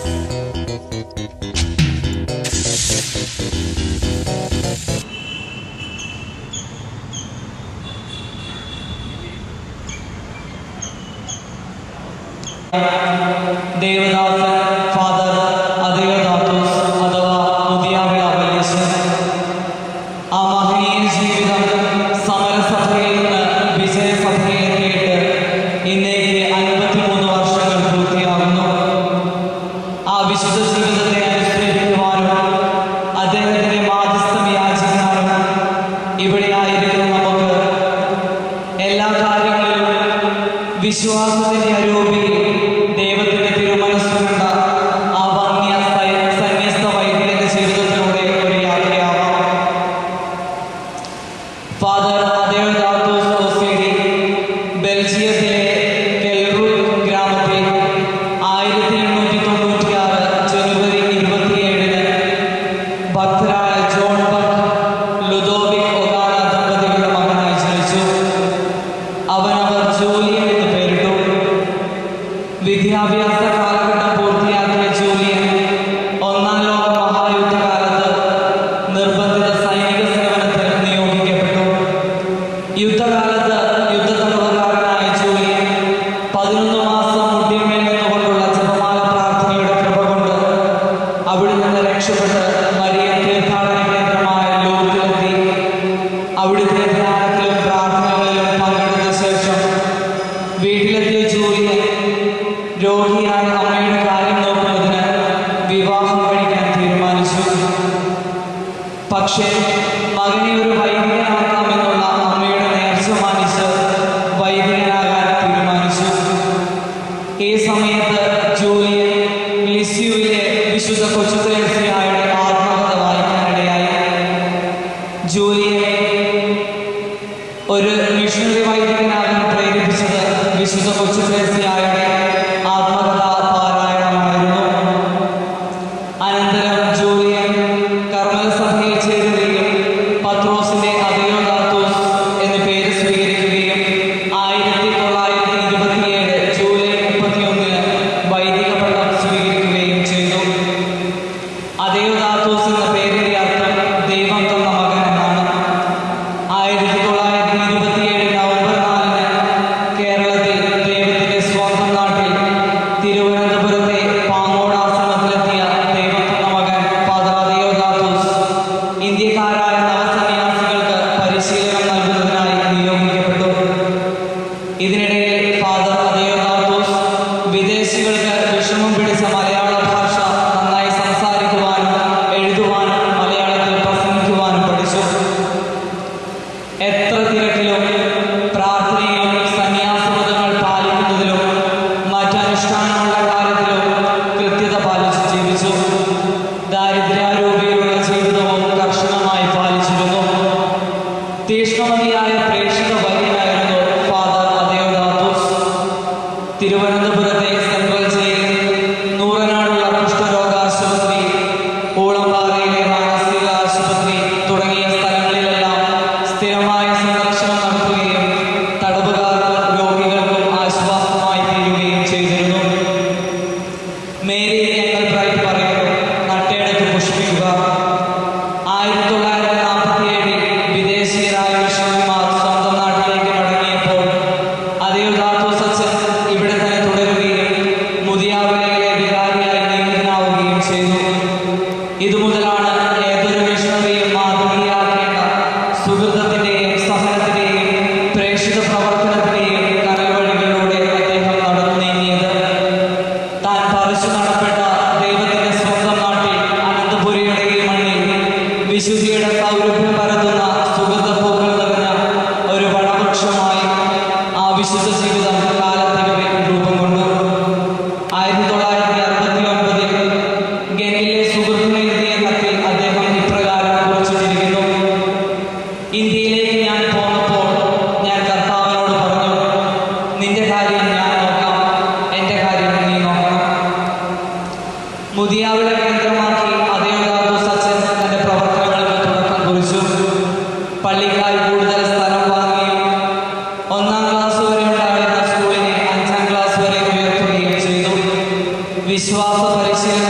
Devadasan father അദേവദാത്തോസ് അഥവാ മുതിയാവിള വല്യശൻ ആ മഹനീയ ജീവിതം സമരസഭയിൽ നിന്ന് വിജയസഭയിലെത്തിയിട്ട് ഇന്നേക്ക് അൻപത്തിമൂന്ന് വർഷങ്ങൾ പൂർത്തിയാകുന്നു ആ വിശുദ്ധ ജീവിതത്തെ അനുസ്മരിക്കുവാനും അദ്ദേഹത്തിന്റെ മാധ്യസ്ഥം യാചിക്കാനും ഇവിടെ ആയിരിക്കും നമുക്ക് എല്ലാ കാര്യങ്ങളിലും വിശ്വാസത്തിന്റെ അരൂപി ദൈവത്തിന്റെ തിരുമനസ്സുകൊണ്ട ആ ഭംഗ്യ സൈ- സന്യസ്ത വൈദ്യന്റെ ജീവിതത്തിലൂടെ ഒരു യാത്രയാവാം ഫാദർ അദേവദാത്തോസ് ഓസേരി ബെൽജിയത്തിലെ കെൽറൂട്ട് ഗ്രാമത്തിൽ ആയിരത്തി എണ്ണൂറ്റി തൊണ്ണൂറ്റിയാറ് ജനുവരി ഇരുപത്തിയേഴിന് ഭക്തരായ ജോൺ ബക്ക് ലുദോവിക് ഒഗാഡ ദമ്പതികളുടെ മകനായി ജനിച്ചു അവൻ അവർ ജൂലിയൻ എന്ന് പേരിട്ടു വിദ്യാഭ്യാസ കാലഘട്ടം പൂർത്തിയാക്കിയ ജൂലിയൻ ഒന്നാം ലോക മഹായുദ്ധകാലത്ത് നിർബന്ധിത സൈനിക സേവനത്തിന് നിയോഗിക്കപ്പെട്ടു യുദ്ധകാലത്ത് യുദ്ധതടവുകാരനായ ജൂലിയൻ പതിനൊന്ന് മാസം മുട്ടിന്മേൽ നിന്നുകൊണ്ടുള്ള ജപമാല പ്രാർത്ഥനയുടെ കൃപ കൊണ്ട് അവിടെ നിന്ന് രക്ഷപ്പെട്ട് മരിയ തീർത്ഥാടന കേന്ദ്രമായ ലോകത്തിലെത്തി അവിടുത്തെ ധ്യാനത്തിലും പ്രാർത്ഥനകളിലും പങ്കെടുത്ത ശേഷം വീട്ടിലെത്തിയ ജൂലിയൻ രോഗിയായ അമ്മയുടെ കാര്യം നോക്കുന്നതിന് വിവാഹം കഴിക്കാൻ തീരുമാനിച്ചു പക്ഷേ മകനെ ഒരു വൈദികനാക്കാമെന്നുള്ള അമ്മയുടെ നേർച്ച മാനിച്ച് വൈദികനാകാൻ തീരുമാനിച്ചു ഈ സമയത്ത് ജൂലിയൻ ലിസ്യുവിലെ വിശുദ്ധ കൊച്ചുത്രേസ്യയുടെ ആത്മകഥ വായിക്കാനിടയായി ജൂലിയനെ ഒരു മിഷണറി വൈദികനാകാൻ പ്രേരിപ്പിച്ചത് വിശുദ്ധ കൊച്ചുത്രേസ്യയുടെ ആത്മകഥ പാരായണമായിരുന്നു അനന്തരം ജൂലിയൻ കർമ്മല സഭയിൽ ചേരുകയും പത്രോസിന്റെ അബയോദാത്തോസ് എന്ന് പേര് സ്വീകരിക്കുകയും ആയിരത്തി തൊള്ളായിരത്തി ഇരുപത്തിയേഴ് ജൂലൈ മുപ്പത്തിയൊന്നിന് വൈദിക പട്ടം സ്വീകരിക്കുകയും ചെയ്തു അദേവദാത്തോസ് എന്ന പേരിന്റെ അർത്ഥം ദൈവം തന്ന മകൻ എന്നാണ് ആയിരത്തി തൊള്ളായിരത്തി ഇരുപത്തിയേഴ് നവംബർ നാലിന് കേരളത്തിൽ ദൈവത്തിന്റെ സ്വന്തം നാട്ടിൽ തിരുവനന്തപുരത്തെ പാങ്ങോടാശ്രമത്തിലെത്തിയ ദൈവം തന്ന മകൻ ഫാദർ അദേവദാത്തോസ് ഇന്ത്യക്കാരായ നവസന്യാസികൾക്ക് പരിശീലനം നൽകുന്നതിനായി നിയോഗിക്കപ്പെട്ടു ഇതിനിടയിൽ ഫാദർ അദേവദാത്തോസ് വിദേശികൾക്ക് വിഷമം പിടിച്ച മലയാള ഭാഷ നന്നായി സംസാരിക്കുവാനും എഴുതുവാനും മലയാളത്തിൽ പ്രസംഗിക്കുവാനും പഠിച്ചു എത്ര തിരക്കിലും പ്രാർത്ഥനയിലും സന്യാസവ്രതങ്ങൾ പാലിക്കുന്നതിലും മറ്റനുഷ്ഠാനങ്ങളുടെ കാര്യത്തിലും കൃത്യത പാലിച്ച് ജീവിച്ചു ദാരിദ്ര്യാരൂപിയിലുള്ള ജീവിതവും കർശനമായി പാലിച്ചിരുന്നു തീഷ്ണമതിയായ പ്രേക്ഷിത വര്യനായിരുന്നു ഫാദർ അദേവദാത്തോസ് തിരുവനന്തപുരത്തെ സെൻട്രൽ ജയിലിൽ നൂറനാടുള്ള കുഷ്ഠരോഗ ആശുപത്രി ഊളംപാറയിലെ മാനസിക ആശുപത്രി തുടങ്ങിയ സ്ഥലങ്ങളിലെല്ലാം സ്ഥിരമായ സന്ദർശനം നടത്തുകയും തടവുകാർക്കും രോഗികൾക്കും ആശ്വാസമായി തീരുകയും ചെയ്തിരുന്നു മേരി ഞങ്ങൾ ബ്രൈറ്റ് പറയുന്നു നട്ടയെടുത്ത് പുഷ്പിക്കുക ആയിരത്തി തൊള്ളായിരത്തി നാൽപ്പത്തിയേഴിൽ വിദേശീയരായ മിഷണറിമാർ സ്വന്തം നാട്ടിലേക്ക് മടങ്ങിയപ്പോൾ അദേവദാത്തോസ് അച്ഛൻ ഇവിടെ തന്നെ തുടരുകയും മുതിയാവിലയിലെ വികാരിയായി നിയമിതനാവുകയും ചെയ്തു ഇതുമുതലാണ് ഏതൊരു മിഷണറിയും മാതൃകയാക്കേണ്ട സുഹൃതത്തിന്റെയും സഹനത്തിന്റെയും പ്രേക്ഷിത പ്രവർത്തനത്തിന്റെയും കനൽ വഴികളിലൂടെ അദ്ദേഹം നടന്നു നീങ്ങിയത് താൻ പറിച്ചു നടപ്പെട്ട ദൈവത്തിന്റെ സ്വന്തം നാട്ടിൽ അനന്തപുരിയുടെ ഈ മണ്ണിൽ വിശുദ്ധിയുടെ സൗരഭ്യം പരത്തുന്ന സുഗന്ധപ്പൂക്കൾ നിറഞ്ഞ ഒരു വടവൃക്ഷമായി ആ വിശുദ്ധ ജീവിതം കാലത്തിനുമേ രൂപം കൊണ്ടു ആയിരത്തി തൊള്ളായിരത്തി അറുപത്തി ഒൻപതിൽ ഗനിലെ സുഹൃത്തിന് എഴുതിയ കത്തിൽ അദ്ദേഹം ഇപ്രകാരം കുറിച്ചിട്ടിരിക്കുന്നു ഇന്ത്യയിലേക്ക് ഞാൻ പോന്നപ്പോൾ ഞാൻ കർത്താവിനോട് പറഞ്ഞു നിന്റെ കാര്യം ഞാൻ നോക്കാം എൻ്റെ കാര്യം നീ നോക്കണം മുതിയാവിള കേന്ദ്രമാക്കി അദേവദാസ അച്ഛൻ തന്റെ പ്രവർത്തനങ്ങൾക്ക് തുടക്കം കുറിച്ചു പള്ളിക്കായി കൂടുതൽ സ്ഥലം വാങ്ങുകയും ഒന്നാം ക്ലാസ് വരെ ഉണ്ടായിരുന്ന സ്കൂളിനെ അഞ്ചാം ക്ലാസ് വരെ ഉയർത്തുകയും ചെയ്തു വിശ്വാസ പരിശീലന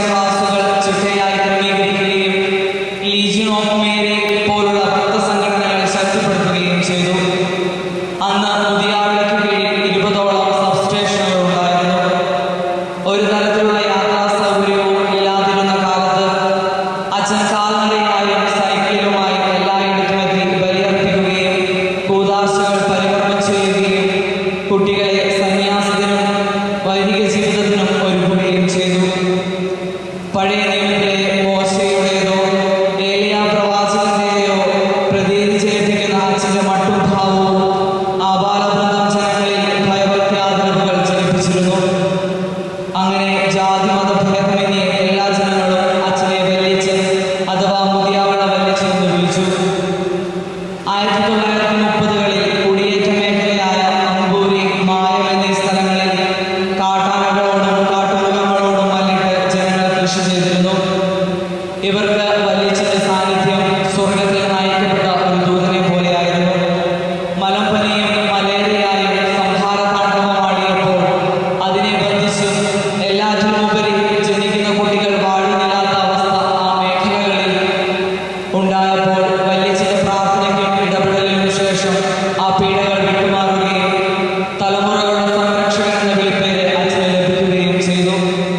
വിളിച്ചിരുന്നു അങ്ങനെ ജാതി മതഭേദമന്യേ എല്ലാ ജനങ്ങളും അച്ഛനെ വല്ലിച്ച് അഥവാ മുതിയാവള വല്ലിച്ചെന്ന് വിളിച്ചു ആയിരത്തി തൊള്ളായിരത്തി മുപ്പതുകളിൽ കുടിയേറ്റ മേഖലയായ അമ്പൂരി മായം എന്നീ സ്ഥലങ്ങളിൽ കാട്ടാനകളോടും കാട്ടുമൃഗങ്ങളോടും മല്ലിട്ട് ജനങ്ങൾ കൃഷി ചെയ്തിരുന്നു ഇവർക്ക് വല്ലിച്ചിന്റെ സാന്നിധ്യം സ്വർഗത്തിൽ നയിക്കപ്പെട്ട ഒരു ദൂതനെ പോലെയായിരുന്നു മലമ്പനിയും മലേറിയയും സംഹാര താണ്ഡവമാടിയപ്പോൾ അതിനെ ബന്ധിച്ചും എല്ലാറ്റിനുമുപരി ജനിക്കുന്ന കുട്ടികൾ വാഴുന്നില്ലാത്ത അവസ്ഥ ആ മേഖലകളിൽ ഉണ്ടായപ്പോൾ വല്യച്ഛന്റെ പ്രാർത്ഥനയ്ക്കും ഇടപെടലിനും ശേഷം ആ പീഡകൾ വിട്ടുമാറുകയും തലമുറകളുടെ സംരക്ഷകൻ എന്ന വിളിപ്പേര് അച്ഛന് ലഭിക്കുകയും ചെയ്തു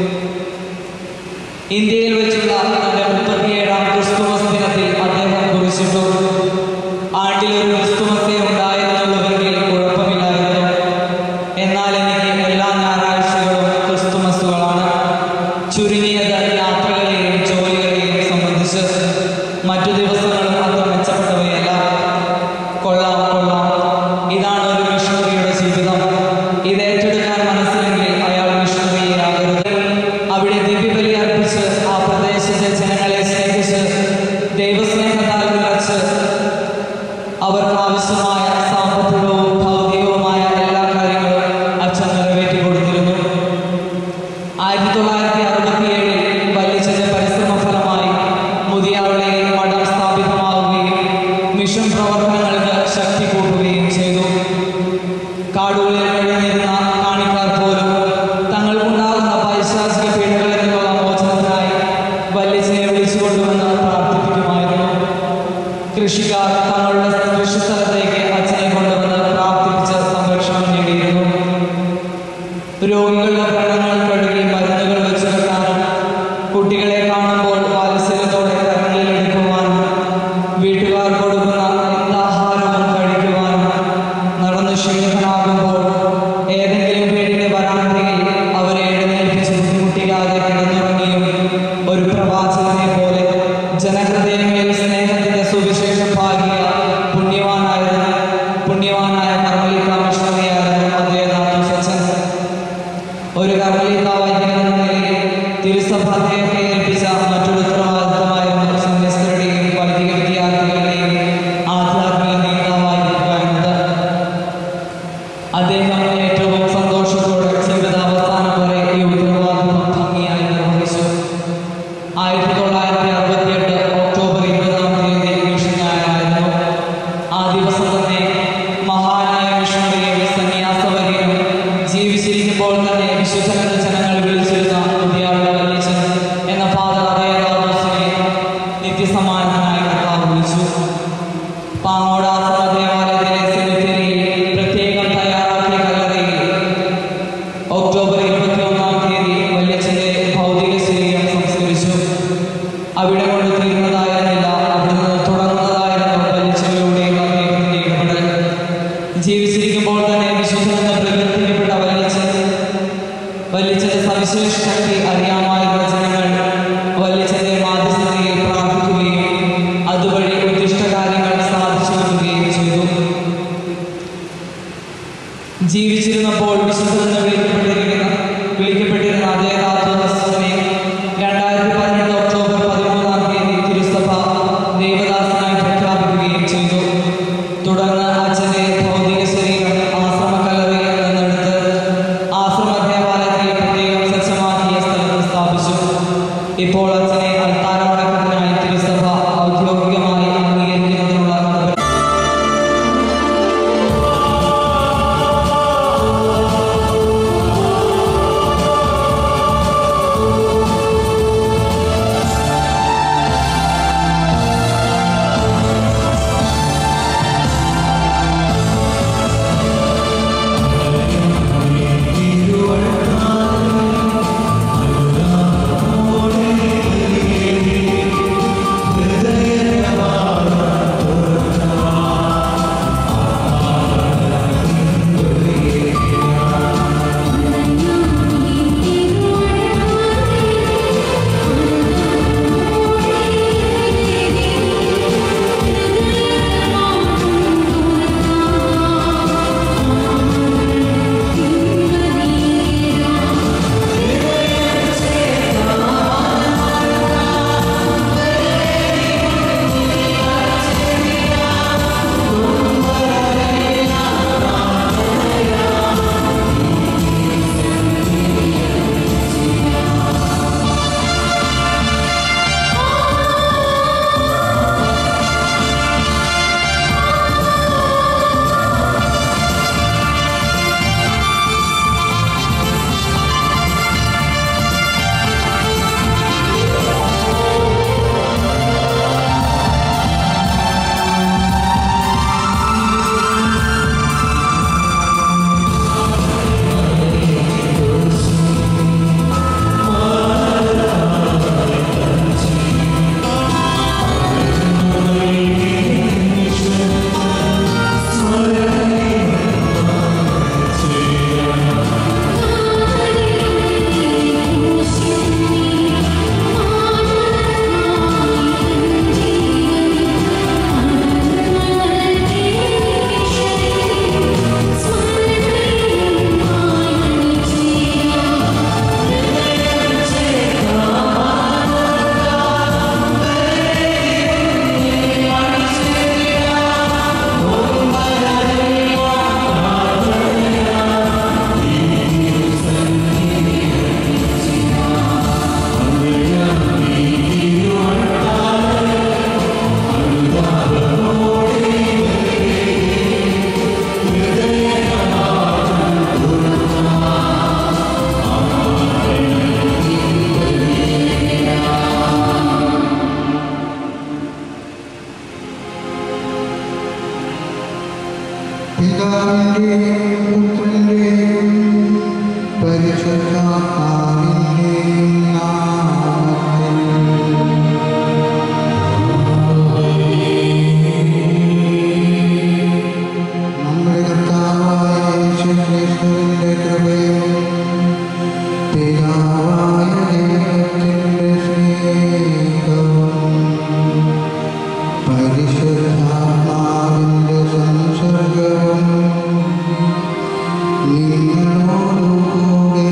ഇന്ത്യയിൽ വെച്ചുള്ള തന്റെ മുപ്പത്തിയേഴാം ക്രിസ്തുമസ് ദിനത്തിൽ അദ്ദേഹം കുറിച്ചിട്ടു ആണ്ടിൽ ഒരു ക്രിസ്തുമസേ ഉണ്ടായിരുന്നുള്ളൂവെങ്കിൽ കുഴപ്പമില്ലായിരുന്നു എന്നാൽ എനിക്ക് എല്ലാ ഞായറാഴ്ചകളും ക്രിസ്തുമസുകളാണ് ചുരുങ്ങിയത് യാത്രകളെയും ജോലികളെയും സംബന്ധിച്ച് മറ്റു ദിവസങ്ങളും അത്ര മെച്ചപ്പെട്ടവയല്ല കൊള്ളാം കൊള്ളാം ഇതാണ് ഒരു മിഷണറിയുടെ ജീവിതം ഇത് ഏറ്റെടുക്കാൻ മനസ്സിലെങ്കിൽ അയാൾ മിഷണറിയാകരുത് അവിടെ ദിവ്യബലി അർപ്പിച്ച് ആ പ്രദേശത്തെ ജനങ്ങളെ സ്നേഹിച്ച് ദൈവസ്നേഹത്താൽ നിറച്ച് അവർക്ക് ആവശ്യമായ സാമ്പത്തികവും ഭൗതികവുമായ എല്ലാ കാര്യങ്ങളും അച്ഛൻ നിറവേറ്റി കൊടുത്തിരുന്നു ആയിരത്തി തൊള്ളായിരത്തി അറുപത്തിയേഴിൽ വല്യച്ഛന്റെ പരിശ്രമ ഫലമായി മുതിയാവളയിൽ മഠം സ്ഥാപിതമാവുകയും മിഷൻ പ്രവർത്തനങ്ങൾക്ക് ശക്തി കൂട്ടുകയും ചെയ്തു കാടുകളിൽ കഴിഞ്ഞിരുന്ന കാണിക്കാർ പോലും തങ്ങൾക്കുണ്ടാകുന്ന പൈശാചിക പീഡകളിൽ നിന്നുള്ള മോചനത്തിനായി വല്യച്ഛനെ വിളിച്ചുകൊണ്ടുവന്ന് പ്രാർത്ഥിപ്പിക്കുമായിരുന്നു കൃഷിക്കാർ തങ്ങളുടെ കൃഷിസ്ഥലത്തേക്ക് അച്ഛനെ കൊണ്ടുവന്ന് പ്രാർത്ഥിപ്പിച്ച് സംരക്ഷണം നേടിയിരുന്നു രോഗികളുടെ വ്രണങ്ങൾ കഴുകി മരുന്നുകൾ വെച്ച് കെട്ടാനും കുട്ടികളെ കാണുമ്പോൾ വാത്സല്യത്തോടെ കരങ്ങളിൽ എടുക്കുവാനും വീട്ടുകാർ കൊടുക്കുന്ന എന്താഹാരവും കഴിക്കുവാനും നടന്നു ക്ഷീണിതനാകുമ്പോൾ ഏതെങ്കിലും വീടിന്റെ വരാന്തയിൽ അവരെ എഴുന്നേൽപ്പിച്ച് ബുദ്ധിമുട്ടിക്കാതെ കിടന്നുറങ്ങിയും ഒരു പ്രവാചകനെ പോലെ ജനഹൃദയങ്ങളിൽ സ്നേഹത്തിന്റെ സുവിശേഷം പാകിയ പുണ്യവാനായിരുന്നു പുണ്യവാനായ കർമ്മലിക്ക മിഷണറിയായിരുന്നു അദ്ദേഹം സച്ചൻ ഒരു കർമ്മലിക്ക വൈദികൻ എന്ന നിലയിൽ തിരുസഭ അദ്ദേഹത്തെ ഏൽപ്പിച്ച മറ്റൊരു ഉത്തരവാദിത്തമായിരുന്നു സന്യസ്തരുടെയും വൈദിക വിദ്യാർത്ഥികളുടെയും ആധ്യാത്മിക നേതാവായിരിക്കുക എന്നത് അദ്ദേഹം ഏറ്റവും സന്തോഷത്തോടെ ജീവിതാവസാനം വരെ ഈ ഉത്തരവാദിത്വം ഭംഗിയായി നിർവഹിച്ചു ആയിരത്തി തൊള്ളായിരത്തി അറുപത്തിയെട്ട് ഒക്ടോബർ ഇരുപതാം തീയതി മിഷൻ ഞായറായിരുന്നു ആ ദിവസം തന്നെ മഹാനായ മിഷണറിയും സന്യാസവര്യനും ജീവിച്ചിരിക്കുമ്പോൾ തന്നെ വിശുദ്ധരുടെ ജനങ്ങൾ വിളിച്ചിരുന്ന മുതിയാളുടെ വല്യച്ഛൻ എന്ന ഫാദർ അതേദാസിനെ നിത്യസമാനനായി കർത്താവ് വിളിച്ചു പാങ്ങോടാസന ദേവാലയത്തിലെ സെമിത്തേരിയിൽ പ്രത്യേകം തയ്യാറാക്കിയ കല്ലറയിൽ ഒക്ടോബർ ഇരുപത്തിയൊന്നാം തീയതി വല്യച്ഛന്റെ ഭൗതിക ശരീരം സംസ്കരിച്ചു അവിടെ കൊണ്ട് തീർന്നതായിരുന്നില്ല അവിടെ നിന്ന് തുടങ്ങുന്നതായിരുന്നു വല്യച്ഛനിലൂടെയുള്ള ദൈവത്തിന്റെ ഇടപെടൽ ജീവിച്ചിരിക്കുമ്പോൾ തന്നെ വിശുദ്ധനെന്ന് പ്രകീർത്തിക്കപ്പെട്ട വല്യച്ഛൻ വല്യച്ഛന്റെ സവിശേഷ ശക്തി അറിയാമായിരുന്ന ജനങ്ങൾ വല്യച്ഛന്റെ മാധ്യസ്ഥതയിൽ പ്രാർത്ഥിക്കുകയും അതുവഴി ഉദ്ദിഷ്ട കാര്യങ്ങൾ സാധിച്ചു നൽകുകയും ചെയ്തു ജീവിച്ചിരുന്നപ്പോൾ വിശുദ്ധനെന്ന് വിളിക്കപ്പെട്ടിരിക്കുന്ന വിളിക്കപ്പെട്ടിരുന്ന അതേ ദാസനെ രണ്ടായിരത്തി പതിനെട്ട് ഒക്ടോബർ പതിമൂന്നാം തീയതി തിരുസഭ ദേവദാസനായി പ്രഖ്യാപിക്കുകയും ചെയ്തു തുടർന്ന് അച്ഛന്റെ ഭൗതിക ശരീരം ആശ്രമ കല്ലറയിൽ നിന്നെടുത്ത് ആശ്രമ ദേവാലയത്തിൽ പ്രത്യേകം സജ്ജമാക്കിയ സ്ഥലത്ത് സ്ഥാപിച്ചു ഇപ്പോൾ അച്ഛനെ അൽത്താരമടക്കത്തിനായി തിരുസഭ ഔദ്യോഗികമായി അംഗീകരിക്കുന്നതിനുള്ള നടപടി ും നമ്മുടെ കർത്താവായ യേശുക്രിസ്തുവിന്റെ കൃപയും പിതാവായ ദൈവത്തിന്റെ സ്നേഹവും പരിശുദ്ധാത്മാവിന്റെ സംസർഗവും നിങ്ങളോടുകൂടെ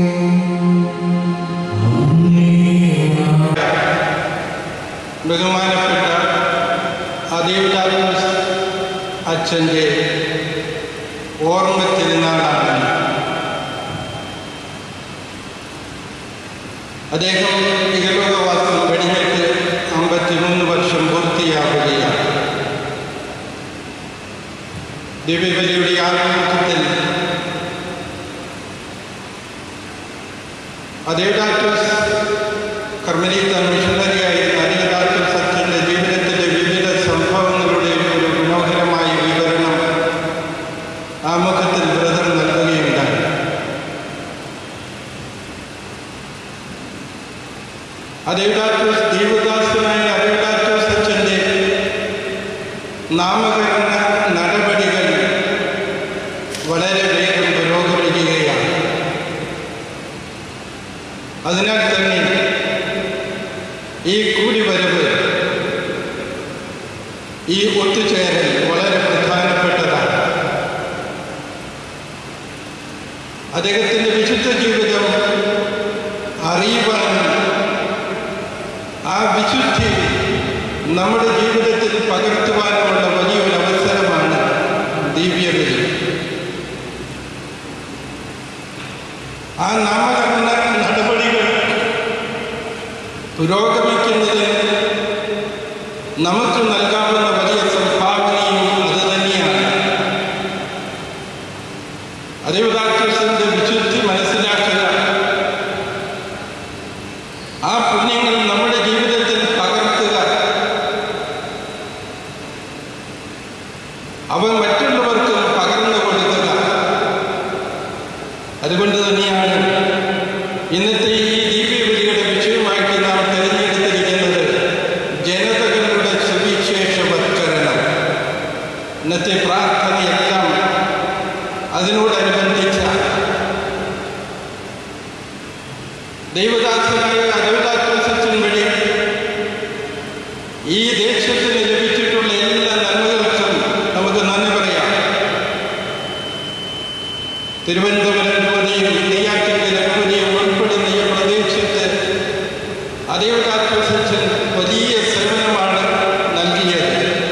ബഹുമാനപ്പെട്ട അതേവദാസ് അച്ഛൻ്റെ ഓർമ്മ തിരുനാളാണ് അദ്ദേഹം ഇഹലോകവാസം വെടിഞ്ഞിട്ട് അമ്പത്തിമൂന്ന് വർഷം പൂർത്തിയാവുകയാണ് ദിവ്യബലിയുടെ ആരംഭത്തിൽ അതേവദാസ് കർമ്മലീത്ത മിഷണറിയായിരുന്ന അരികദാസ് സത്യന്റെ ജീവിതത്തിലെ വിവിധ സംഭവങ്ങളുടെ ഒരു മനോഹരമായ വിവരണം ആമുഖത്തിൽ ബ്രദർ നൽകുകയുണ്ടായി അതേവദാസ് ദീപദാസനായ അതേവദാസ് സത്യന്റെ നാമകരണ നടപടികൾ വളരെ വേഗം പുരോഗമിക്കുകയാണ് അതിനാൽ തന്നെ ഈ കൂടിവരവ് ഈ ഒത്തുചേരൽ വളരെ പ്രധാനപ്പെട്ടതാണ് അദ്ദേഹത്തിൻ്റെ വിശുദ്ധ ജീവിതം അറിയുവാനും ആ വിശുദ്ധി നമ്മുടെ ജീവിതത്തിൽ പകർത്തുവാനുമുള്ള വലിയൊരു അവസരമാണ് ദിവ്യബലി ആ നാമകരണ നടപടികൾ പുരോഗമിക്കുന്നതിന് നമുക്ക് നൽകാവുന്ന വലിയ സംഭാവനയും അത് തന്നെയാണ് അതേവദാക്ഷസിന്റെ വിശുദ്ധി മനസ്സിലാക്കുക ആ പുണ്യങ്ങൾ നമ്മുടെ ജീവിതത്തിൽ പകർത്തുക അവ മറ്റുള്ളവർക്കും പകർന്നു കൊടുക്കുക അതുകൊണ്ട് തന്നെയാണ് ഇന്നത്തെ ഈ ദിവ്യബലിയുടെ വിഷയമായിട്ട് നാം തിരഞ്ഞെടുത്തിരിക്കുന്നത് ജനതകളുടെ സുവിശേഷവത്കരണം ഇന്നത്തെ പ്രാർത്ഥനയെല്ലാം അതിനോടനുബന്ധിച്ച ദൈവദാസനായ ദൈവദാസൻ വഴി ഈ ദേശത്തിന് ലഭിച്ചിട്ടുള്ള എല്ലാ നന്മകൾക്കും നമുക്ക് നന്ദി പറയാം തിരുവനന്തപുരം രൂപതയും നെയ്യാറ്റിന്റെ രൂപതയും ഉൾപ്പെടുന്ന ഈ പ്രദേശത്ത് അതേവദാസൻ വലിയ സേവനമാണ് നൽകിയത്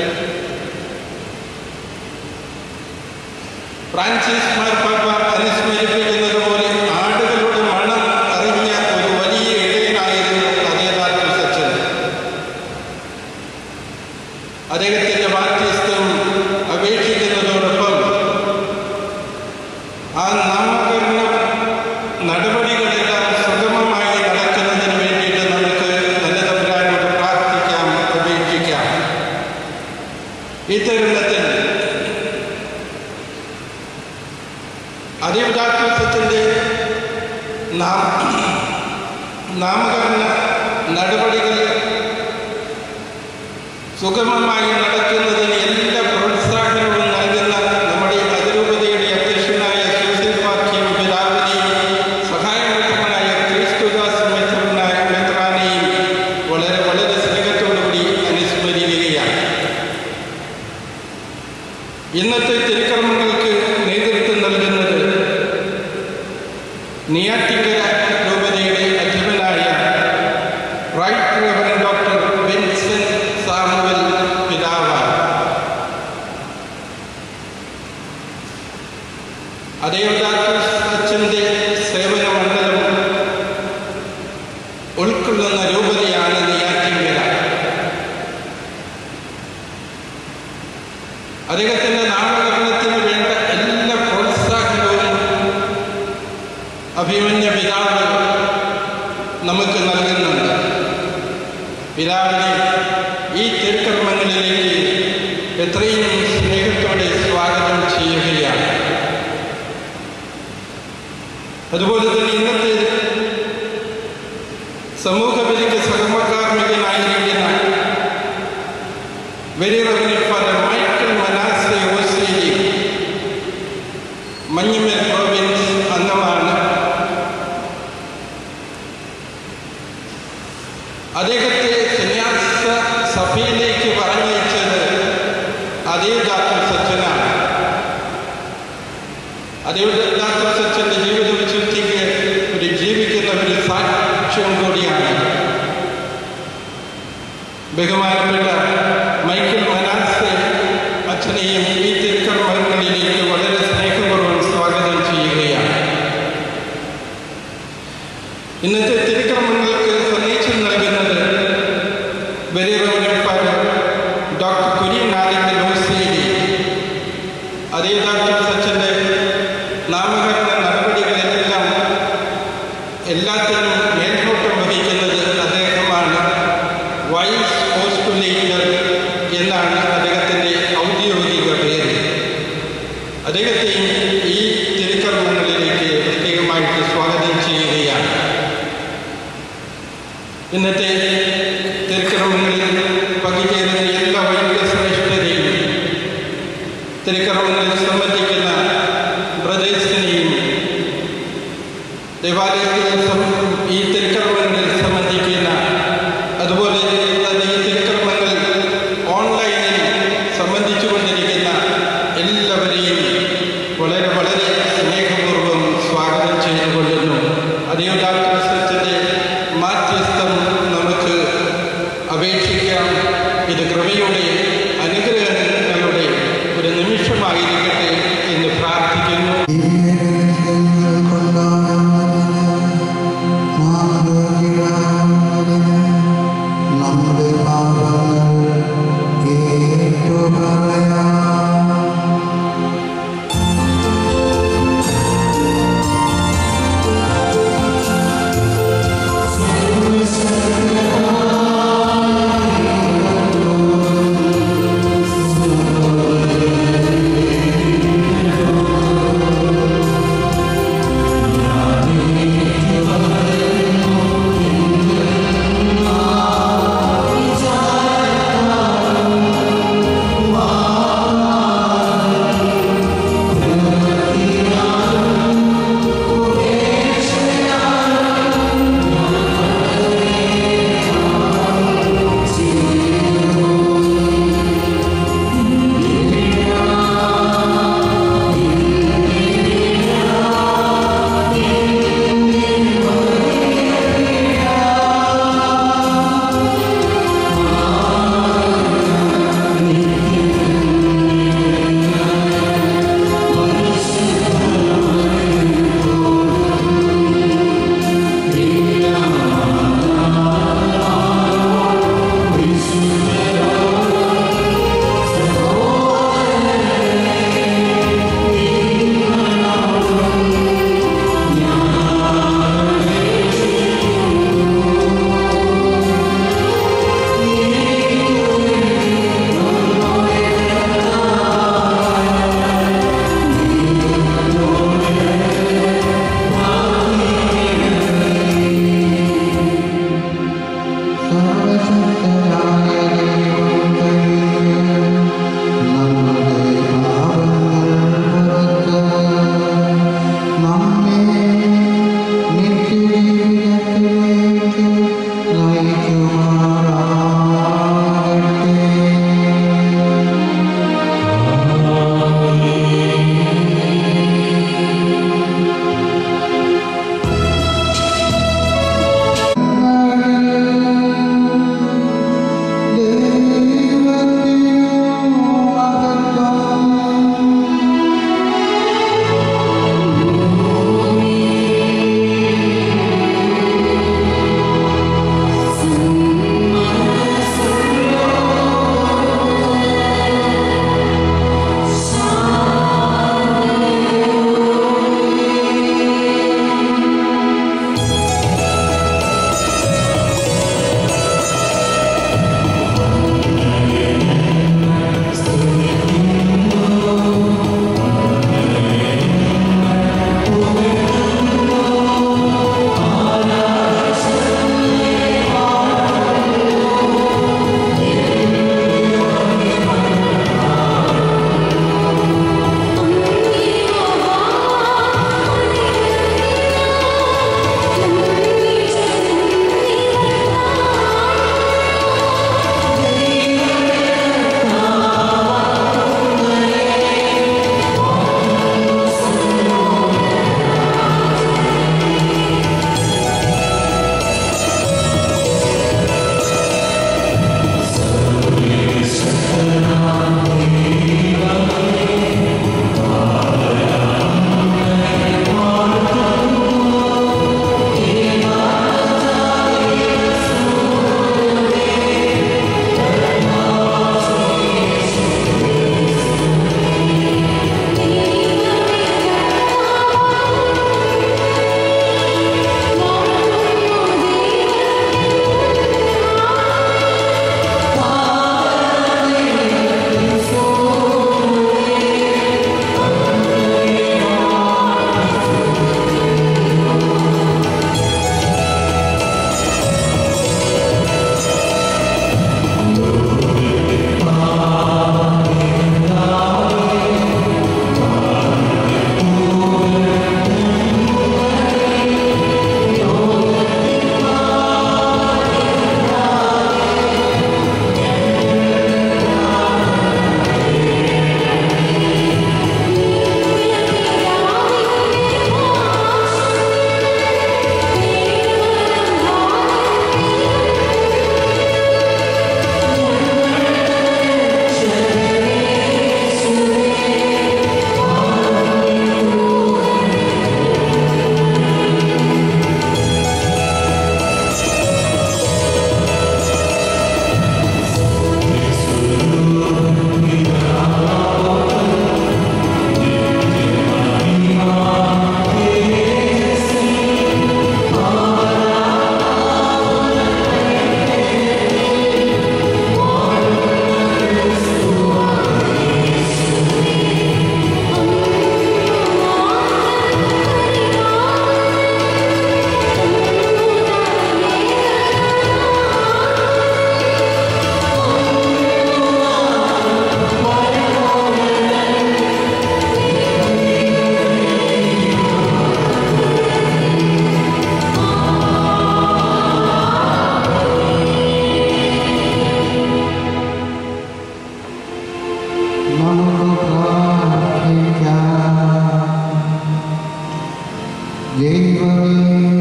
ഫ്രാൻസിസ് മാർപ്പാപ്പ അനുസ്മരിപ്പിക്കുന്നത് പോലെ ആടുകളുടെ മണം അറിഞ്ഞ ഒരു വലിയ ഇടയനായിരുന്നു അതേദാസൻ അദ്ദേഹത്തിന്റെ ബാധ്യസ്ഥം അപേക്ഷിക്കുന്നതോടൊപ്പം ആ നാമകരണ നടപടികളെല്ലാം സുഗമമായി നടക്കുന്നതിന് വേണ്ടിയിട്ട് നമുക്ക് നല്ല തമ്പുരാനോട് പ്രാർത്ഥിക്കാം അപേക്ഷിക്കാം ഈ തരുണത്തിൽ അതിവിദാത്മത്വത്തിൻ്റെ നാം നാമകരണ നടപടികൾ സുഗമമായി നടക്കുന്നതിന് എല്ലാ പ്രോത്സാഹനവും നൽകുന്ന നമ്മുടെ ഈ അതിരൂപതയുടെ അധ്യക്ഷനായ സുസിൽപാഖ്യം പിതാവിനെയും സഹായമന്ത്രനായ ക്രിസ്തുദാസ് മെത്രനായ മെത്രാനെയും വളരെ വളരെ സ്നേഹത്തോടുകൂടി അനുസ്മരിക്കുകയാണ് ഇന്നത്തെ തിരുക്കർമ്മങ്ങൾക്ക് നേതൃത്വം നൽകുന്നത് നെയ്യാറ്റിങ്കര രൂപതയുടെ അധിപനായ right reverend doctor Vincent Samuel പിതാവാണ് അതേവദാസന്റെ സേവന മണ്ഡലം ഉൾക്കൊള്ളുന്ന രൂപതയാണ് നെയ്യാറ്റിങ്കര അദ്ദേഹത്തിന്റെ നാമകരണത്തിന് വേണ്ട എല്ലാ പ്രോത്സാഹനവും അഭിമന്യ പിതാവ് നമുക്ക് നൽകുന്നുണ്ട് പിതാവിനെ ഈ തിരുക്കർമ്മങ്ങളിലേക്ക് എത്രയും സ്നേഹത്തോടെ സ്വാഗതം ചെയ്യുകയാണ് അതുപോലെ തന്നെ ഇന്നത്തെ സമൂഹബലിക്ക് സഹമകാർമ്മികനായിരിക്കുന്ന വെരി റവന്യൂ ഫാദർ മൈക്കൽ മനാസെ ഓസ്ട്രേലിയ മഞ്ഞുമൽ പ്രോവിൻസ് അംഗമാണ് അദ്ദേഹത്തെ സന്യാസ സഭയിലേക്ക് പറഞ്ഞയച്ചത് അതേ ഡാക്ടർ സച്ചനാണ് അതേ ഡാക്ടർ സച്ചന്റെ ജീവിത വിശുദ്ധിക്ക് ഒരു ജീവിക്കുന്ന ഒരു സാക്ഷ്യം കൂടിയാണ് ബഹുമാനപ്പെട്ട മൈക്കിൾ മനാസെ അച്ഛനെയും ഈ തിരുക്കർമ്മങ്ങളിലേക്ക് വളരെ സ്നേഹപൂർവ്വം സ്വാഗതം ചെയ്യുകയാണ് ഇന്നത്തെ തിരുക്കർമ്മങ്ങൾക്ക് സന്ദേശം നൽകുന്നത് വെരി റവന്യൂപ്പാട് ഡോക്ടർ കുര്യൻ നാലിക്കൽ ഓസ്ട്രേലി അതേ ഡോക്ടർ സച്ചൻ്റെ നാമകരണ നടപടികളെല്ലാം എല്ലാത്തിനും മേൽനോട്ടം വഹിക്കുന്നത് അദ്ദേഹമാണ് വൈസ് ഹോസ്പിറ്റലേറ്റർ എന്നാണ് അദ്ദേഹത്തിൻ്റെ ഔദ്യോഗിക പേര് അദ്ദേഹത്തെയും ഈ തിരുക്കർമ്മങ്ങളിലേക്ക് പ്രത്യേകമായിട്ട് സ്വാഗതം ചെയ്യുകയാണ് ഇന്നത്തെ തിരുക്കർമ്മങ്ങളിൽ പങ്കുചേരുന്ന എല്ലാ വൈദിക ശ്രേഷ്ഠരെയും തിരുക്കർമ്മങ്ങളിൽ സംബന്ധിക്കുന്ന ബ്രദേഴ്സിനെയും ദേവാലയത്തിൽ സം- ഈ തിരുക്കർമ്മങ്ങളിൽ സംബന്ധിക്കുന്ന അതുപോലെ തന്നെ ഈ തിരുക്കർമ്മങ്ങൾ ഓൺലൈനിൽ സംബന്ധിച്ചു കൊണ്ടിരിക്കുന്ന എല്ലാവരെയും വളരെ വളരെ സ്നേഹപൂർവ്വം സ്വാഗതം ചെയ്തുകൊള്ളുന്നു അതേ ഡോക്ടർ സച്ചിൻ്റെ മാധ്യസ്ഥം നമുക്ക് അപേക്ഷിക്കാം ഇത് കൃപയുടെ അനുഗ്രഹങ്ങളുടെ ഒരു നിമിഷമായിരിക്കട്ടെ എന്ന് പ്രാർത്ഥിക്കുന്നു ഈ രഹസ്യങ്ങൾ കൊണ്ടാടുന്നതിന് ദൈവമേ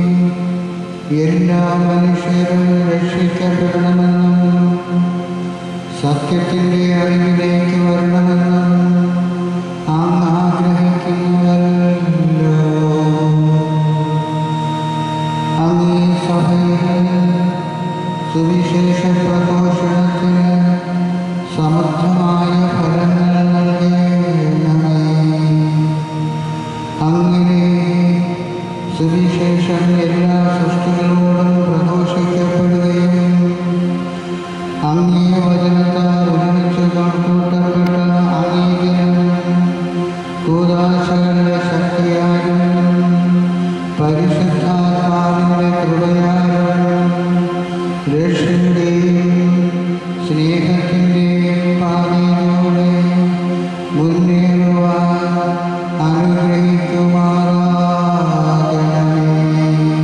എല്ലാ മനുഷ്യരും രക്ഷിക്കപ്പെടണമെന്നും സത്യത്തിൻ്റെ അറിവിലേക്ക് വരണമെന്നും അങ്ങ് ആഗ്രഹിക്കുന്നുവല്ലോ അങ്ങേ സഭയിൽ സുവിശേഷ പ്രഘോഷണത്തിന് സമർത്ഥമായ ഫലങ്ങൾ നൽകണമേ അങ്ങനെ സുവിശേഷം എല്ലാ സൃഷ്ടികളോടും പ്രഘോഷിക്കപ്പെടുകയും അങ്ങേ വചനത്താൽ ഒരുമിച്ച് കണക്കൂട്ടപ്പെട്ട അനേകരും കൂതാശകളുടെ ശക്തിയാലും പരിശുദ്ധാത്മാവിൻ്റെ കൃപയാലും രക്ഷയുടെയും സ്നേഹത്തിൻ്റെയും പാതയിലൂടെ മുന്നേറുവാൻ അനുഗ്രഹിക്കുമാറാകണമേ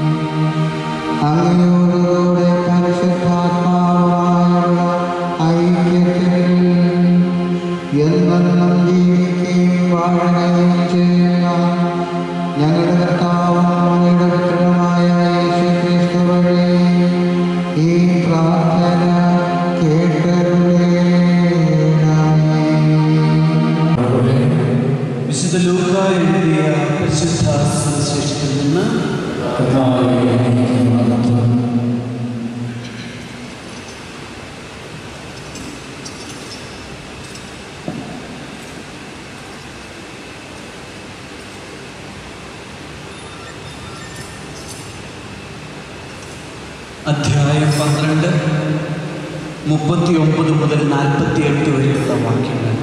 അങ്ങയോടുകൂടെ പരിശുദ്ധാത്മാവുമായുള്ള ഐക്യത്തിൽ എന്നെന്നും ജീവിക്കുകയും വാഴുകയും ചെയ്യുന്ന ഞങ്ങളുടെ കർത്താവും അങ്ങയുടെ പുത്രനുമായ യേശുക്രിസ്തു വഴി ഈ പ്രാർത്ഥന കേട്ടരുളേണമേ വിശുദ്ധ ലൂക്ക എഴുതിയ പരിശുദ്ധ സുവിശേഷത്തിൽ നിന്ന് അധ്യായം പന്ത്രണ്ട് മുപ്പത്തി ഒമ്പത് മുതൽ നാൽപ്പത്തി എട്ട് വരെയുള്ള വാക്യങ്ങൾ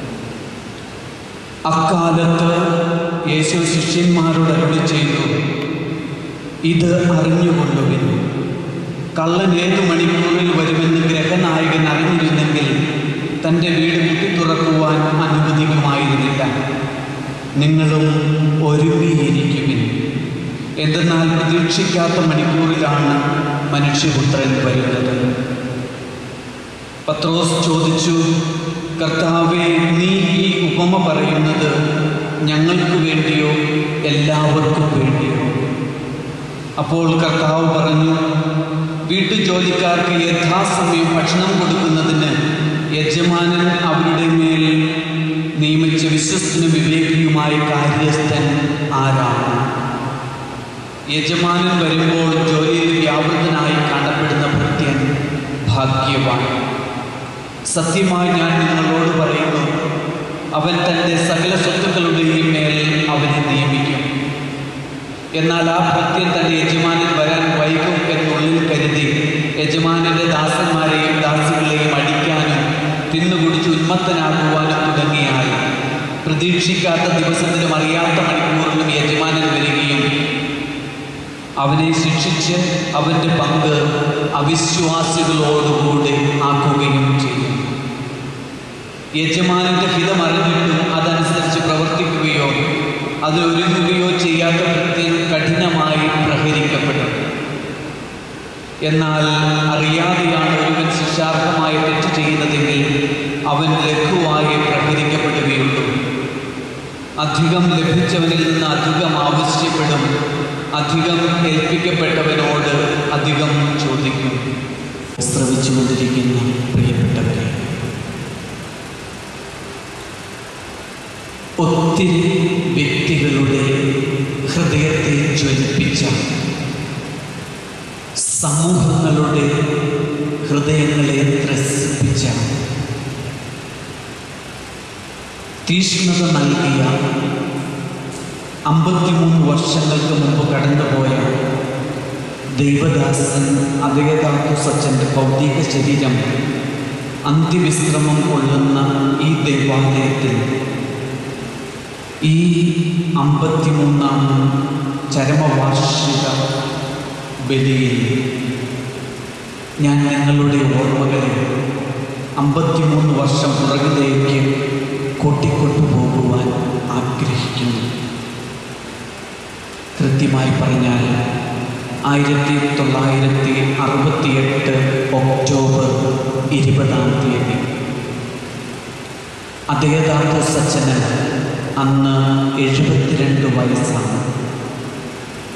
അക്കാലത്ത് യേശു ശിഷ്യന്മാരോട് അരുളി ചെയ്തു ഇത് അറിഞ്ഞുകൊള്ളുവിൻ കള്ളൻ ഏതു മണിക്കൂറിൽ വരുമെന്ന് ഗ്രഹനായകൻ അറിഞ്ഞിരുന്നെങ്കിൽ തൻ്റെ വീട് മുട്ടി തുറക്കുവാൻ അനുവദിക്കുമായിരുന്നില്ല നിങ്ങളും ഒരുങ്ങിയിരിക്കുവിൻ എന്തെന്നാൽ പ്രതീക്ഷിക്കാത്ത മണിക്കൂറിലാണ് മനുഷ്യപുത്രൻ വരുന്നത് പത്രോസ് ചോദിച്ചു കർത്താവെ നീ ഈ ഉപമ പറയുന്നത് ഞങ്ങൾക്ക് വേണ്ടിയോ എല്ലാവർക്കും വേണ്ടിയോ അപ്പോൾ കർത്താവ് പറഞ്ഞു വീട്ടുജോലിക്കാർക്ക് യഥാസമയം ഭക്ഷണം കൊടുക്കുന്നതിന് യജമാനൻ അവരുടെ മേൽ നിയമിച്ച വിശ്വസ്തനും വിവേകിയുമായ കാര്യസ്ഥൻ ആരാണ് യജമാനൻ വരുമ്പോൾ ജോലിയിൽ വ്യാപൃതനായി കാണപ്പെടുന്ന ഭൃത്യൻ ഭാഗ്യവാൻ സത്യമായി ഞാൻ നിങ്ങളോട് പറയുന്നു അവൻ തൻ്റെ സകല സ്വത്തുക്കളുടെയും മേൽ അവനെ നിയമിക്കും എന്നാൽ ആ ഭൃത്യൻ തൻ്റെ യജമാനൻ വരാൻ വൈകും എന്നുള്ളിൽ കരുതി യജമാനന്റെ ദാസന്മാരെയും ദാസികളെയും അടിക്കാനും തിന്നുകുടിച്ച് ഉന്മത്തനാകുവാനും തുടങ്ങിയാൽ പ്രതീക്ഷിക്കാത്ത ദിവസത്തിലും അറിയാത്ത മണിക്കൂറിലും യജമാനൻ വരികയും അവനെ ശിക്ഷിച്ച് അവൻ്റെ പങ്ക് അവിശ്വാസികളോടുകൂടി ആക്കുകയും ചെയ്യും യജമാനന്റെ ഹിതം അറിഞ്ഞിട്ടും അതനുസരിച്ച് പ്രവർത്തിക്കുകയോ അതിലൊരുങ്ങുകയോ ചെയ്യാത്ത ഭൃത്യൻ കഠിനമായി പ്രഹരിക്കപ്പെടും എന്നാൽ അറിയാതെയാണ് ഒരുവൻ ശിക്ഷാർഹമായ തെറ്റ് ചെയ്യുന്നതെങ്കിൽ അവൻ ലഘുവായി പ്രഹരിക്കപ്പെടുകയുള്ളൂ അധികം ലഭിച്ചവനിൽ നിന്ന് അധികം ആവശ്യപ്പെടും അധികം ഏൽപ്പിക്കപ്പെട്ടവനോട് അധികം ചോദിക്കും ശ്രവിച്ചുകൊണ്ടിരിക്കുന്ന പ്രിയപ്പെട്ടവരെ ഒത്തിരി വ്യക്തികളുടെ ഹൃദയത്തെ ജ്വലിപ്പിച്ച സമൂഹങ്ങളുടെ ഹൃദയങ്ങളെ ത്രസിപ്പിച്ച തീഷ്ണത നൽകിയ അമ്പത്തിമൂന്ന് വർഷങ്ങൾക്ക് മുമ്പ് കടന്നുപോയ ദൈവദാസൻ അദയദാത്തു സച്ചൻ്റെ ഭൗതിക ശരീരം അന്ത്യവിശ്രമം കൊള്ളുന്ന ഈ ദേവാലയത്തിൽ ഈ അമ്പത്തിമൂന്നാം ചരമവാർഷിക ബലിയിൽ ഞാൻ നിങ്ങളുടെ ഓർമ്മകളെ അമ്പത്തിമൂന്ന് വർഷം പുറകിലേക്ക് കൊട്ടിക്കൊണ്ടുപോകുവാൻ ആഗ്രഹിക്കുന്നു കൃത്യമായി പറഞ്ഞാൽ ആയിരത്തി തൊള്ളായിരത്തി അറുപത്തിയെട്ട് ഒക്ടോബർ ഇരുപതാം തീയതി അദ്ദേഹദാത്ത സച്ചന് അന്ന് എഴുപത്തിരണ്ട് വയസ്സാണ്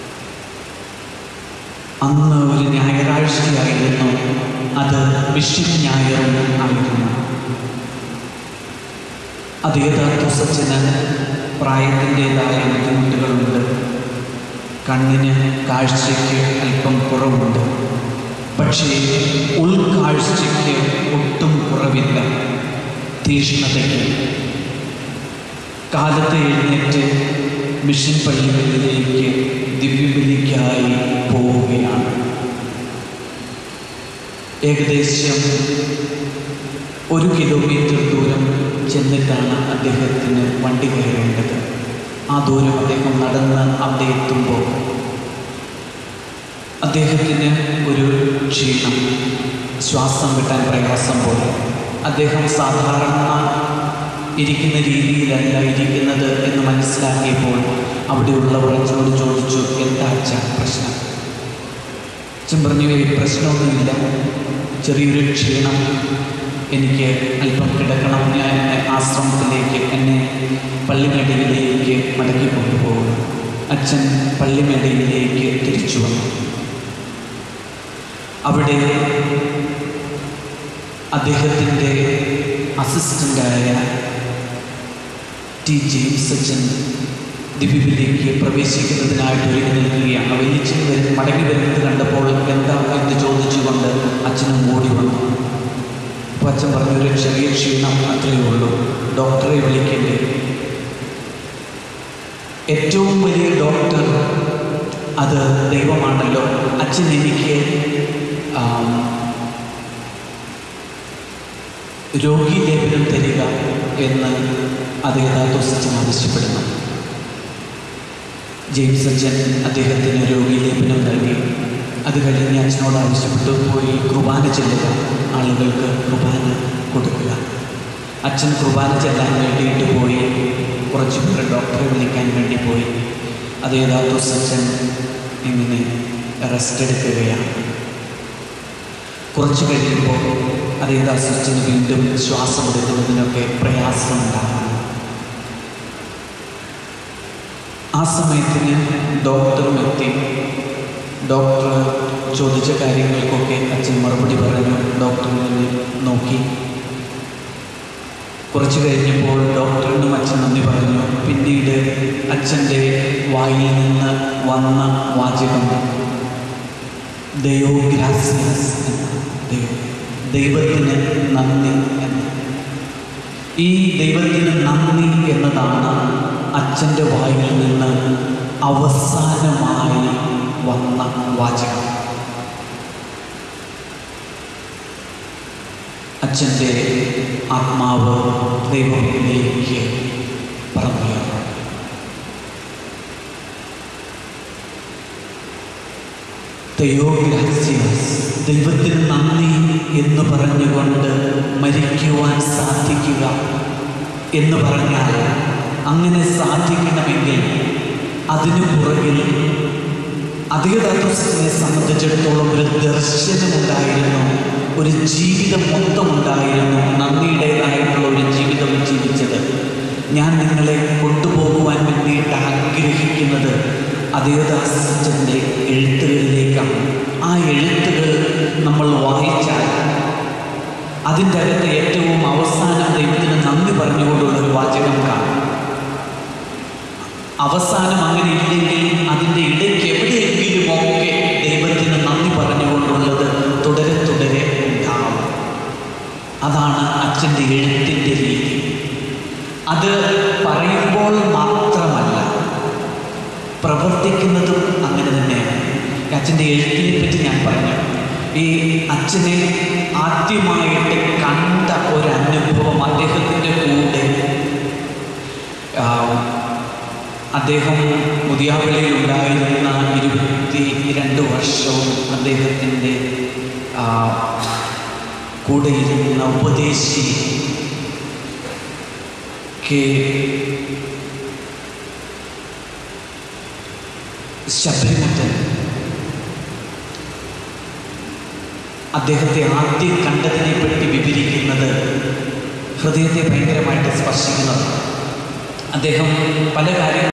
ഒരു ഞായറാഴ്ചയായിരുന്നു അത് വിഷു ഞായറും ആയിരുന്നു അത് യഥാർത്ഥസച്ചന് പ്രായത്തിൻ്റെതായ ബുദ്ധിമുട്ടുകളുണ്ട് കണ്ണിന് കാഴ്ചയ്ക്ക് അല്പം കുറവുണ്ട് പക്ഷേ ഉൾക്കാഴ്ചയ്ക്ക് ഒട്ടും കുറവില്ല തീഷ്ണതയ്ക്ക് കാലത്ത് എഴുന്നേറ്റ് മിഷൻ പള്ളികളിലേക്ക് ദിവ്യബലിക്കായി പോവുകയാണ് ഏകദേശം ഒരു കിലോമീറ്റർ ദൂരം ചെന്നിട്ടാണ് അദ്ദേഹത്തിന് വണ്ടി കയറേണ്ടത് ആ ദൂരം അദ്ദേഹം നടന്ന് അവിടെ എത്തുമ്പോൾ അദ്ദേഹത്തിന് ഒരു ക്ഷീണം ശ്വാസം കിട്ടാൻ പ്രയാസം പോലെ അദ്ദേഹം സാധാരണ ഇരിക്കുന്ന രീതിയിലല്ല ഇരിക്കുന്നത് എന്ന് മനസ്സിലാക്കിയപ്പോൾ അവിടെയുള്ളവർ അച്ഛനോട് ചോദിച്ചു എന്താ അച്ഛ പ്രശ്നം അച്ഛൻ പറഞ്ഞു "ഏയ് പ്രശ്നമൊന്നുമില്ല ചെറിയൊരു ക്ഷീണം എനിക്ക് അല്പം കിടക്കണം ഞാൻ എന്നെ ആശ്രമത്തിലേക്ക് എന്നെ പള്ളിമേടയിലേക്ക് മടക്കി കൊണ്ടുപോകും അച്ഛൻ പള്ളിമേടയിലേക്ക് തിരിച്ചു വന്നു അവിടെ അദ്ദേഹത്തിൻ്റെ അസിസ്റ്റൻ്റായ ടി ജെയിംസ് അച്ഛൻ ദിവ്യബലിക്ക് പ്രവേശിക്കുന്നതിനായിട്ട് ഒരുങ്ങി നിൽക്കുകയാണ് വലിയച്ഛൻ വരുന്ന മടങ്ങി വരുന്നത് കണ്ടപ്പോൾ എന്താ എന്ന് ചോദിച്ചുകൊണ്ട് അച്ഛനും ഓടി വന്നു അപ്പോൾ അച്ഛൻ പറഞ്ഞു ഒരു ചെറിയ ക്ഷീണം അത്രയേ ഉള്ളൂ ഡോക്ടറെ വിളിക്കേണ്ടി ഏറ്റവും വലിയ ഡോക്ടർ അത് ദൈവമാണല്ലോ അച്ഛൻ എനിക്ക് ആം, രോഗി ലേപനം തരിക എന്ന് അത് യഥാർത്ഥ ആവശ്യപ്പെടുന്നു ജെയിംസ് അച്ഛൻ അദ്ദേഹത്തിന് രോഗി ലേപനം നൽകി അത് കഴിഞ്ഞ് അച്ഛനോട് ആവശ്യപ്പെട്ടു പോയി കുർബാന ചെല്ലുക ആളുകൾക്ക് കുർബാന കൊടുക്കുക അച്ഛൻ കുർബാന ചെല്ലാൻ വേണ്ടിയിട്ട് പോയി കുറച്ച് പേർ ഡോക്ടറെ വിളിക്കാൻ വേണ്ടി പോയി അത് യഥാർത്ഥ അച്ഛൻ ഇങ്ങനെ റെസ്റ്റ് എടുക്കുകയാണ് കുറച്ച് കഴിയുമ്പോൾ അതേ ദാസച്ചന് വീണ്ടും ശ്വാസം എടുക്കുന്നതിനൊക്കെ പ്രയാസമുണ്ടാകും ആ സമയത്തിന് ഡോക്ടറും എത്തി ഡോക്ടർ ചോദിച്ച കാര്യങ്ങൾക്കൊക്കെ അച്ഛൻ മറുപടി പറഞ്ഞു ഡോക്ടറിനെ നോക്കി കുറച്ച് കഴിഞ്ഞപ്പോൾ ഡോക്ടറിനും അച്ഛൻ നന്ദി പറഞ്ഞു പിന്നീട് അച്ഛൻ്റെ വായിൽ നിന്ന് വന്ന വാചകം ദയോ ഗ്രാസിയസ് എന്ന് ദൈവം ദൈവത്തിന് നന്ദി എന്ന് ഈ ദൈവത്തിന് നന്ദി എന്നതാണ് അച്ഛൻ്റെ വായിൽ നിന്ന് അവസാനമായി വന്ന വാചകം അച്ഛൻ്റെ ആത്മാവ് ദൈവത്തിലേക്ക് പറഞ്ഞു തെയോഗ്രാസിയസ് ദൈവത്തിന് നന്ദി എന്ന് പറഞ്ഞുകൊണ്ട് മരിക്കുവാൻ സാധിക്കുക എന്ന് പറഞ്ഞാൽ അങ്ങനെ സാധിക്കണമെങ്കിൽ അതിനു പുറകിൽ അധികതത്വത്തിനെ സംബന്ധിച്ചിടത്തോളം ഒരു ദർശനമുണ്ടായിരുന്നു ഒരു ജീവിതം മൊത്തമുണ്ടായിരുന്നു നന്ദിയുടേതായിട്ടുള്ള ഒരു ജീവിതം ജീവിച്ചത് ഞാൻ നിങ്ങളെ കൊണ്ടുപോകുവാൻ വേണ്ടിയിട്ട് ആഗ്രഹിക്കുന്നത് അതേദാസൻ്റെ എഴുത്തുകളിലേക്കാണ് ആ എഴുത്തുകൾ നമ്മൾ വായിച്ചാൽ അതിൻ്റെ അകത്ത് ഏറ്റവും അവസാനം ദൈവത്തിന് നന്ദി പറഞ്ഞുകൊണ്ടുള്ള ഒരു വാചകം കാണും അവസാനം അങ്ങനെ ഇല്ലെങ്കിൽ അതിൻ്റെ ഇടയ്ക്ക് എവിടെയെങ്കിലും ഒക്കെ ദൈവത്തിന് നന്ദി പറഞ്ഞുകൊണ്ടുള്ളത് തുടരെ തുടരെ ഉണ്ടാവും അതാണ് അച്ഛൻ്റെ എഴുത്തിൻ്റെ രീതി അത് പറയുമ്പോൾ മാത്രമല്ല പ്രവർത്തിക്കുന്നതും അങ്ങനെ തന്നെയാണ് അച്ഛൻ്റെ എഴുത്തിനെ പറ്റി ഞാൻ പറഞ്ഞു ഈ അച്ഛനെ ആദ്യമായിട്ട് കണ്ട ഒരു അനുഭവം അദ്ദേഹത്തിൻ്റെ കൂടെ ആ, അദ്ദേഹം മുതിയാവളിയിൽ ഉണ്ടായിരുന്ന ഇരുപത്തി രണ്ട് വർഷവും അദ്ദേഹത്തിൻ്റെ ആ, കൂടെ ഇരുന്ന ഉപദേശി കെ ശബരിമുത്തൻ അദ്ദേഹത്തെ ആദ്യം കണ്ടതിനെ പറ്റി വിവരിക്കുന്നത് ഹൃദയത്തെ ഭയങ്കരമായിട്ട് സ്പർശിക്കുന്നത് അദ്ദേഹം പല കാര്യങ്ങളും